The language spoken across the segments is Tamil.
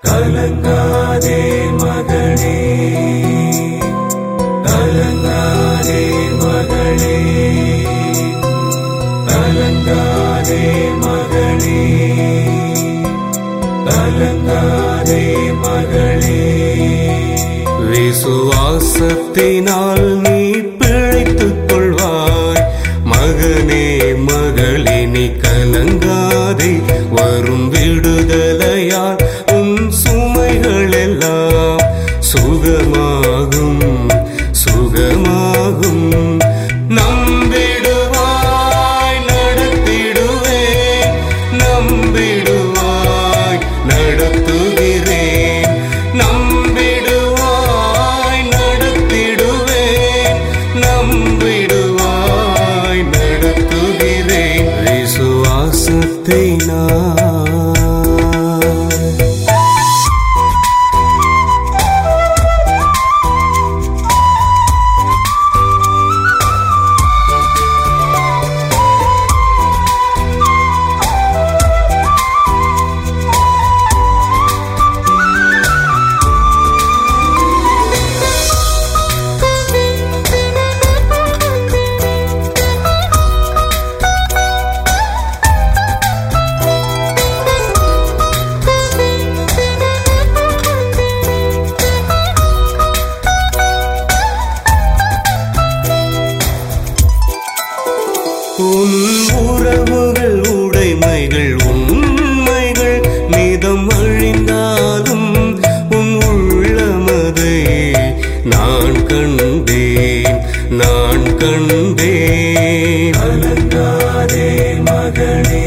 கலங்காதே மகளே கலங்காதே மகளே கலங்காதே மகளே கலங்காதே மகளே விசுவாசத்தினால் நீ பிழைத்துக் கொள்வாய் மகனே மகளே நீ கலங்காதே வரும் விடுதலையால் உன் சுமைகள் எல்லாம் சுகமாகும் சுகமாகும் நம்பிடுவாய் நடத்திடுவேன் நம்பிடுவாய் நடத்துகிறேன் நம்பிடுவாய் நடத்திடுவேன் நம்பிடுவாய் நடத்துகிறேன் விசுவாசத்தை நான் உன் உறவுகள் உடைமைகள் உண்மைகள் மீதம் அழிந்தாலும் உன் உள்ளமதை நான் கண்டேன் நான் கண்டேன் கலங்காதே மகளே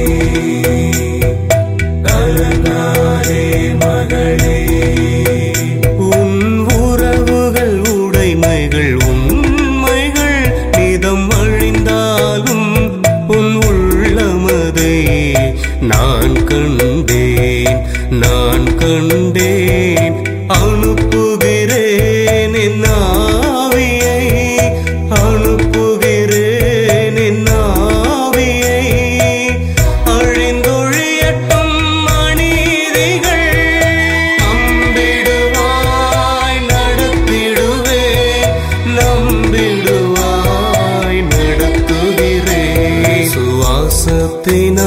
கலங்காதே மகளே உன் உறவுகள் உடைமைகள் உண்மைகள் நிதம் அழிந்தாலும் உன் உள்ளமதை நான் கண்டேன் நான் கண்டேன் அனுப்புகிறேன் என் ஆவியை அனுப்புகிறேன் என் ஆவியை அழிந்தொழியட்டும் அநீதிகள் நம்பிடுவாய் நடத்திடுவேன் நம்பிடுவாய் நடத்துகிறேன் சுவாசத்தினா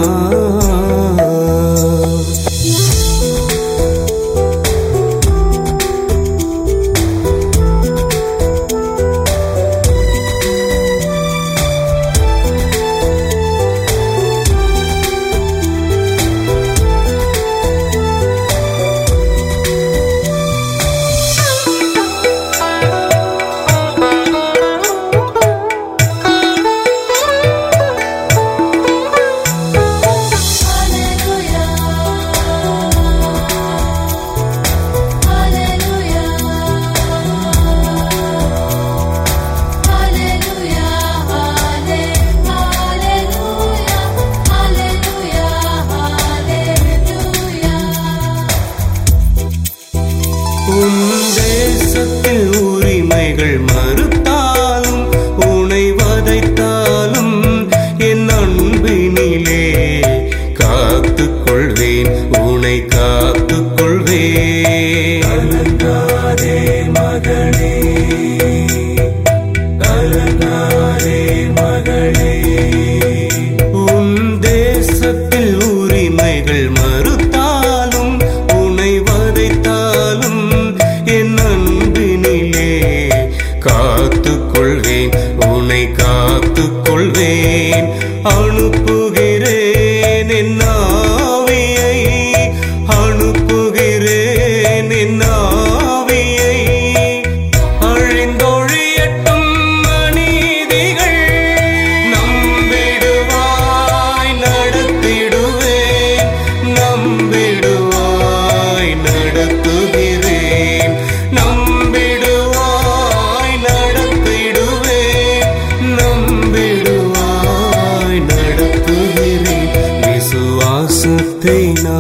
உன் தேசத்தில் உரிமைகள் மறுத்தாலும் உனை வதைத்தாலும் என் அன்பினிலே காத்துக் கொள்வேன் உனை காத்துக் கொள்வேன் கலங்காதே மகளே கலங்காதே மகளே உன் தேசத்தில் உரிமைகள் மறுத்தாலும் உனை வதைத்தாலும் என் அன்பினிலே காத்துக் கொள்வேன் உனை காத்துக் கொள்வேன் அனுப்புகிறேன் என் ஆவியை அனுப்புகிறேன் என் ஆவியை அழிந்தொழியட்டும் அநீதிகள் நம்பிடுவாய் நடத்திடுவேன் நம்பிடுவாய் நடத்துகிறேன் நம்பிடுவாய் நடத்திடுவேன் நம்பிடுவாய் நடத்துகிறேன் விசுவாசத்தை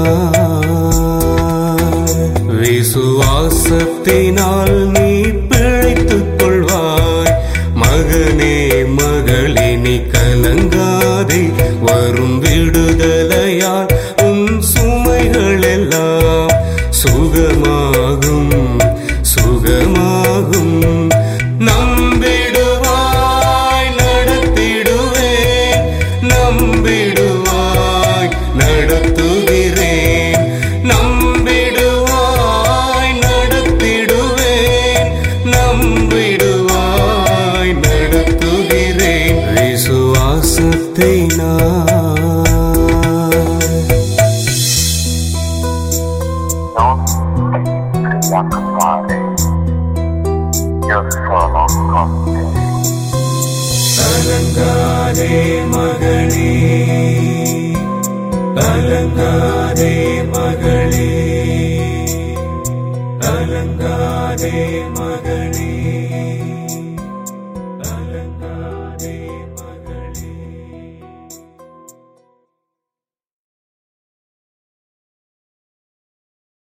நான் விசுவாசத்தினால் நீ பிழைத்துக் கொள்வாய் மகனே மகளே நீ கலங்காதே வரும் விடுதலையால் உன் சுமைகள் எல்லாம் சுகமாகும் சுகமாகும் நம்பிடுவாய் நடத்திடுவேன் நம்பிடுவாய் நடத்துகிறேன் நம்பிடுவாய் நடத்திடுவேன் நம்பிடுவாய் நடத்துகிறேன் விசுவாசத்தை நான் Non preoccupare, io sono con te. கலங்காதே மகளே கலங்காதே மகளே கலங்காதே மகளே